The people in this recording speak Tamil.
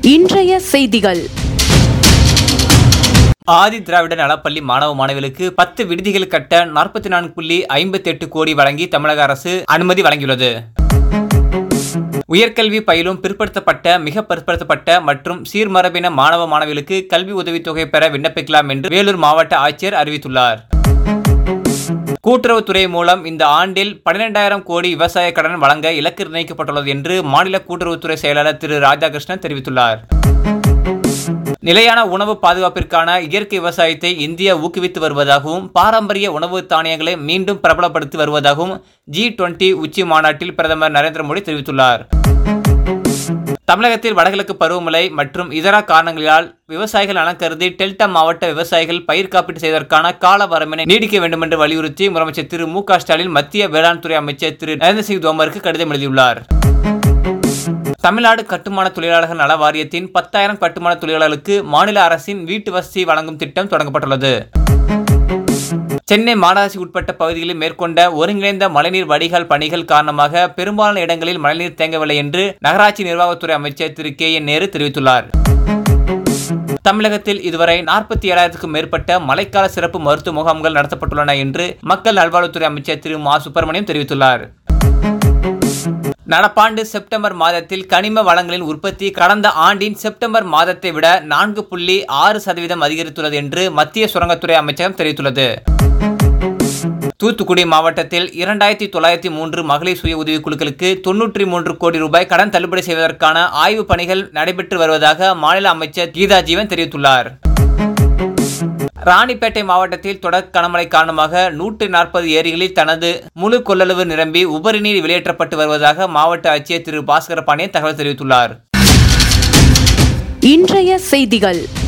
இன்றைய செய்திகள் ஆதி திராவிட நலப்பள்ளி மாணவ மாணவிகளுக்கு பத்து விடுதிகள் கட்ட நாற்பத்தி நான்கு புள்ளி ஐம்பத்தி எட்டு கோடி வழங்கி தமிழக அரசு அனுமதி வழங்கியுள்ளது உயர்கல்வி பயிலும் பிற்படுத்தப்பட்ட மிக பிற்படுத்தப்பட்ட மற்றும் சீர்மரபின மாணவ மாணவிகளுக்கு கல்வி உதவித்தொகை பெற விண்ணப்பிக்கலாம் என்று வேலூர் மாவட்ட ஆட்சியர் அறிவித்துள்ளார் கூட்டுறவுத்துறை மூலம் இந்த ஆண்டில் பன்னிரெண்டாயிரம் கோடி விவசாய கடன் வழங்க இலக்கு நிர்ணயிக்கப்பட்டுள்ளது என்று மாநில கூட்டுறவுத்துறை செயலாளர் திரு ராதாகிருஷ்ணன் தெரிவித்துள்ளார் நிலையான உணவு பாதுகாப்பிற்கான இயற்கை விவசாயத்தை இந்தியா ஊக்குவித்து வருவதாகவும் பாரம்பரிய உணவு தானியங்களை மீண்டும் பிரபலப்படுத்தி வருவதாகவும் ஜி டுவெண்டி உச்சி மாநாட்டில் பிரதமர் நரேந்திர மோடி தெரிவித்துள்ளார் தமிழகத்தில் வடகிழக்கு பருவமழை மற்றும் இதர காரணங்களால் விவசாயிகள் நலன் கருதி டெல்டா மாவட்ட விவசாயிகள் பயிர் காப்பீடு செய்வதற்கான கால வரம்பினை நீடிக்க வேண்டும் என்று வலியுறுத்தி முதலமைச்சர் திரு மு க ஸ்டாலின் மத்திய வேளாண் துறை அமைச்சர் திரு நரேந்திர சிங் தோமருக்கு கடிதம் எழுதியுள்ளார் தமிழ்நாடு கட்டுமான தொழிலாளர்கள் நல வாரியத்தின் பத்தாயிரம் கட்டுமான தொழிலாளர்களுக்கு மாநில அரசின் வீட்டு வசதி வழங்கும் திட்டம் தொடங்கப்பட்டுள்ளது சென்னை மாநகராட்சி உட்பட்ட பகுதிகளில் மேற்கொண்ட ஒருங்கிணைந்த மழைநீர் வடிகால் பணிகள் காரணமாக பெரும்பாலான இடங்களில் மழைநீர் தேங்கவில்லை என்று நகராட்சி நிர்வாகத்துறை அமைச்சர் திரு கே என் நேரு தெரிவித்துள்ளார் தமிழகத்தில் இதுவரை நாற்பத்தி ஏழாயிரத்துக்கும் மேற்பட்ட மழைக்கால சிறப்பு மருத்துவ முகாம்கள் நடத்தப்பட்டுள்ளன என்று மக்கள் நல்வாழ்வுத்துறை அமைச்சர் திரு மா சுப்பிரமணியம் தெரிவித்துள்ளார் நடப்பாண்டு செப்டம்பர் மாதத்தில் கனிம வளங்களின் உற்பத்தி கடந்த ஆண்டின் செப்டம்பர் மாதத்தை விட நான்கு புள்ளி ஆறு சதவீதம் அதிகரித்துள்ளது என்று மத்திய சுரங்கத்துறை அமைச்சகம் தெரிவித்துள்ளது தூத்துக்குடி மாவட்டத்தில் இரண்டாயிரத்தி தொள்ளாயிரத்தி மூன்று மகளிர் சுய உதவிக் குழுக்களுக்கு தொன்னூற்றி மூன்று கோடி ரூபாய் கடன் தள்ளுபடி செய்வதற்கான ஆய்வுப் பணிகள் நடைபெற்று வருவதாக மாநில அமைச்சர் கீதா ஜீவன் தெரிவித்துள்ளார் ராணிப்பேட்டை மாவட்டத்தில் தொடர் கனமழை காரணமாக நூற்றி நாற்பது ஏரிகளில் தனது முழு கொள்ளளவு நிரம்பி உபரி நீர் வெளியேற்றப்பட்டு வருவதாக மாவட்ட ஆட்சியர் திரு பாஸ்கர பாண்டியன் தகவல் தெரிவித்துள்ளார் இன்றைய செய்திகள்